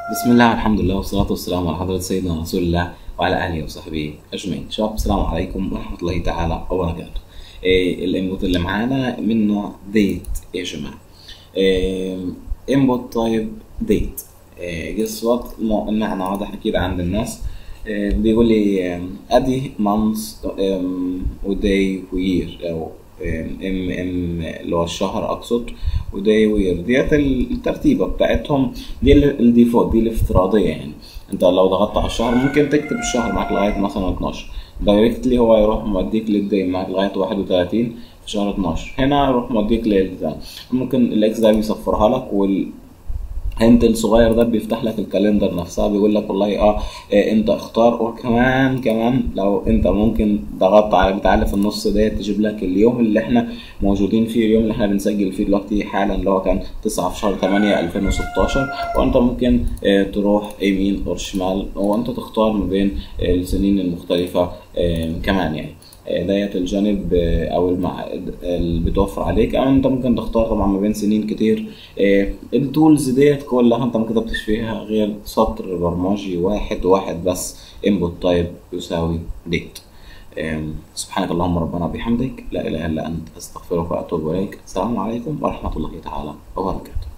بسم الله والحمد لله والصلاة والسلام على حضرة سيدنا رسول الله وعلى آله وصحبه أجمعين شباب السلام عليكم ورحمة الله تعالى وبركاته إيه الانبوت اللي معانا منه ديت يا جماعة إيه انبوت طيب ديت إيه جس وات المعنى واضح أكيد عند الناس إيه بيقول لي إيه، أدي مانث وداي وير أو ام ام اللي هو الشهر اقصد وداي وير ديت الترتيبه بتاعتهم دي ال- الديفولت دي الافتراضيه يعني انت لو ضغطت على الشهر ممكن تكتب الشهر معاك لغايه مثلا 12 دايركتلي هو يروح موديك للداي معاك لغايه 31 في شهر 12 هنا يروح موديك لل ممكن الاكس ده بيصفرها لك وال انت الصغير ده بيفتح لك الكالندر نفسها بيقول لك والله اه إيه انت اختار وكمان كمان لو انت ممكن ضغطت على بتاع في النص ديت تجيب لك اليوم اللي احنا موجودين فيه اليوم اللي احنا بنسجل فيه دلوقتي حالا اللي هو كان 9 في شهر 8 2016 وانت ممكن اه تروح يمين او شمال وانت تختار ما بين السنين المختلفة اه كمان يعني آه، ديت الجانب آه، او المع... اللي بتوفر عليك او انت ممكن تختار طبعا ما بين سنين كتير آه، التولز ديت كلها انت ما كتبتش فيها غير سطر برمجي واحد واحد بس input type يساوي date آم، سبحانك اللهم ربنا وبحمدك لا اله الا انت استغفرك واتوب اليك السلام عليكم ورحمه الله تعالى وبركاته